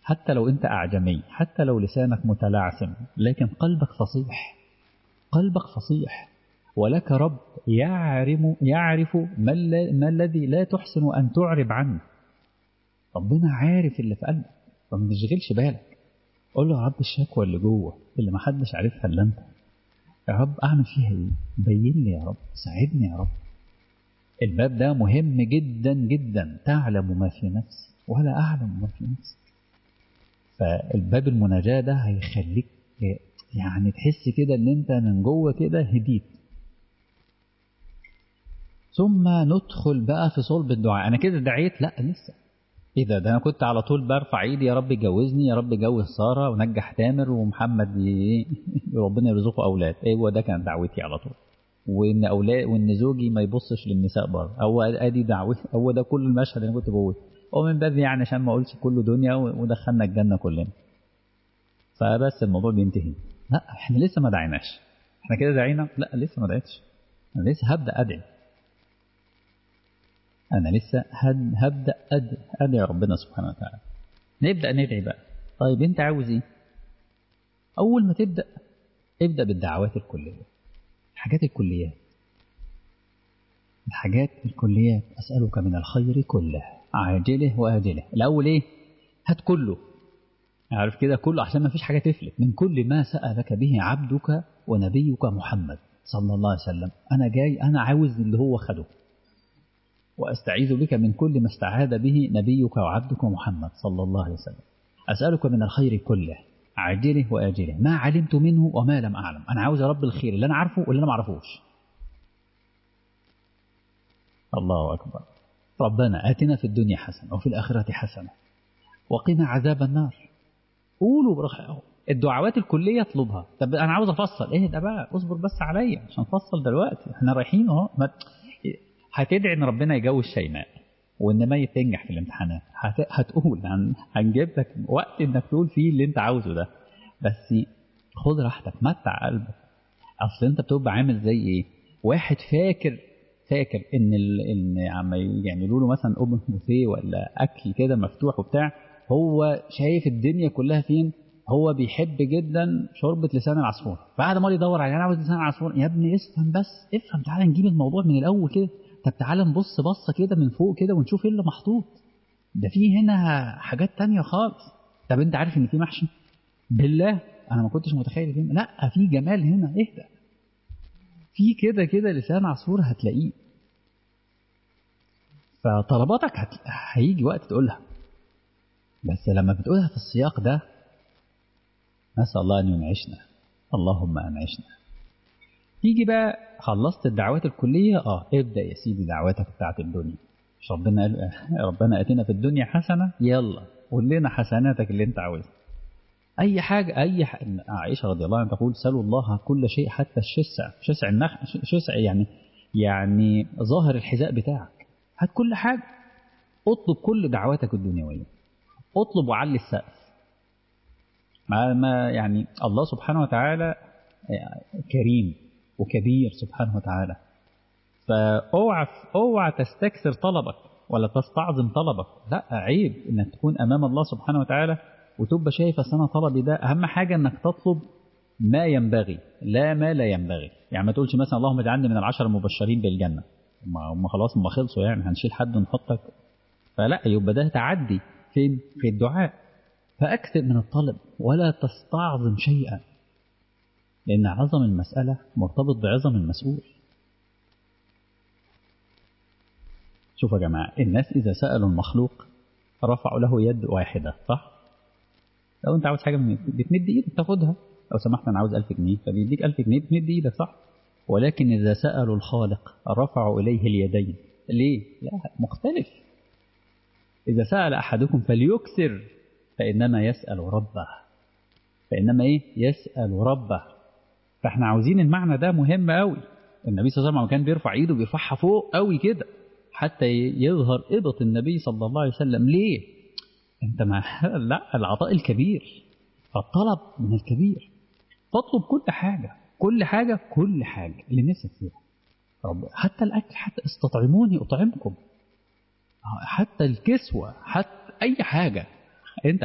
حتى لو أنت أعجمي حتى لو لسانك متلعثم لكن قلبك فصيح قلبك فصيح ولك رب يعرم يعرف ما, ما الذي لا تحسن أن تعرب عنه ربنا عارف اللي في قلبك فما تشغلش بالك قول له يا رب الشكوى اللي جوه اللي ما حدش عارفها الا انت يا رب اعمل فيها ايه بين لي يا رب ساعدني يا رب الباب ده مهم جدا جدا تعلم ما في نفسي ولا اعلم ما في نفسي فالباب المناجاة ده هيخليك يعني تحس كده ان انت من جوه كده هديت ثم ندخل بقى في صلب الدعاء انا كده دعيت لا لسه ايه ده ده انا كنت على طول برفع ايدي يا رب جوزني يا رب جوز ساره ونجح تامر ومحمد ي... ربنا يرزقه اولاد ايوه ده كان دعوتي على طول وان اولاد وان زوجي ما يبصش للنساء بره هو ادي دعوتي هو ده كل المشهد اللي كنت بقوله ومن باب يعني عشان ما اقولش كله دنيا ودخلنا الجنه كلنا فبس الموضوع بينتهي لا احنا لسه ما دعيناش احنا كده دعينا لا لسه ما دعيتش انا لسه هبدا ادعي أنا لسه هبدأ أدعي ربنا سبحانه وتعالى نبدأ ندعي بقى طيب أنت عاوز إيه أول ما تبدأ ابدأ بالدعوات الكلية الحاجات الكليات الحاجات الكليات أسألك من الخير كله عاجله وآجله الأول إيه هات كله عارف كده كله عشان ما فيش حاجة تفلت من كل ما سألك به عبدك ونبيك محمد صلى الله عليه وسلم أنا جاي أنا عاوز اللي هو خده وأستعيذ بك من كل ما استعاذ به نبيك وعبدك محمد صلى الله عليه وسلم أسألك من الخير كله عاجله وآجله ما علمت منه وما لم أعلم أنا عاوز يا رب الخير اللي أنا عارفه واللي أنا ما أعرفوش الله أكبر ربنا آتنا في الدنيا حسنة وفي الآخرة حسنة وقنا عذاب النار قولوا برخاء الدعوات الكلية اطلبها طب أنا عاوز أفصل إيه ده بقى اصبر بس عليا عشان أفصل دلوقتي احنا رايحين أهو هتدعي ان ربنا يجوز شيماء وان ميت تنجح في الامتحانات هت... هتقول هن... هنجيب لك وقت انك تقول فيه اللي انت عاوزه ده بس خد راحتك متع قلبك اصل انت بتبقى عامل زي ايه واحد فاكر فاكر ان ال... ان عم يعملوا له مثلا اوبن بوفيه ولا اكل كده مفتوح وبتاع هو شايف الدنيا كلها فين هو بيحب جدا شوربة لسان العصفور بعد ما يدور على انا عاوز لسان العصفور يا ابني افهم بس افهم تعالى نجيب الموضوع من الاول كده طب تعالى نبص بصة كده من فوق كده ونشوف ايه اللي محطوط ده في هنا حاجات تانية خالص طب انت عارف ان في محشي بالله انا ما كنتش متخيل فين لا في جمال هنا اهدى في كده كده لسان عصفور هتلاقيه فطلباتك هت... هيجي وقت تقولها بس لما بتقولها في السياق ده نسأل الله أن ينعشنا اللهم أنعشنا تيجي بقى خلصت الدعوات الكلية اه ابدأ يا سيدي دعواتك بتاعت الدنيا مش ربنا قال ربنا اتنا في الدنيا حسنة يلا قول لنا حسناتك اللي انت عاوزها اي حاجة اي حاجة عائشة رضي الله عنها تقول سلوا الله كل شيء حتى الشسع شسع النخ شسع يعني يعني ظاهر الحذاء بتاعك هات كل حاجة اطلب كل دعواتك الدنيوية اطلب وعلي السقف ما ما يعني الله سبحانه وتعالى كريم وكبير سبحانه وتعالى فاوعى اوعى تستكثر طلبك ولا تستعظم طلبك لا عيب انك تكون امام الله سبحانه وتعالى وتبقى شايف انا طلبي ده اهم حاجه انك تطلب ما ينبغي لا ما لا ينبغي يعني ما تقولش مثلا اللهم اجعلني من العشر المبشرين بالجنه هم خلاص هم خلصوا يعني هنشيل حد ونحطك فلا يبقى ده تعدي فين في الدعاء فاكثر من الطلب ولا تستعظم شيئا لأن عظم المسألة مرتبط بعظم المسؤول شوفوا يا جماعة الناس إذا سألوا المخلوق رفعوا له يد واحدة صح؟ لو أنت عاوز حاجة بتمد إيدك تاخدها لو سمحت أنا عاوز ألف جنيه فبيديك ألف جنيه بتمد إيدك صح؟ ولكن إذا سألوا الخالق رفعوا إليه اليدين ليه؟ لا مختلف إذا سأل أحدكم فليكثر فإنما يسأل ربه فإنما إيه؟ يسأل ربه فاحنا عاوزين المعنى ده مهم قوي النبي صلى الله عليه وسلم كان بيرفع ايده بيرفعها فوق قوي كده حتى يظهر ابط النبي صلى الله عليه وسلم ليه انت ما لا العطاء الكبير فالطلب من الكبير تطلب كل حاجة كل حاجة كل حاجة اللي نفسك فيها رب حتى الأكل حتى استطعموني أطعمكم حتى الكسوة حتى أي حاجة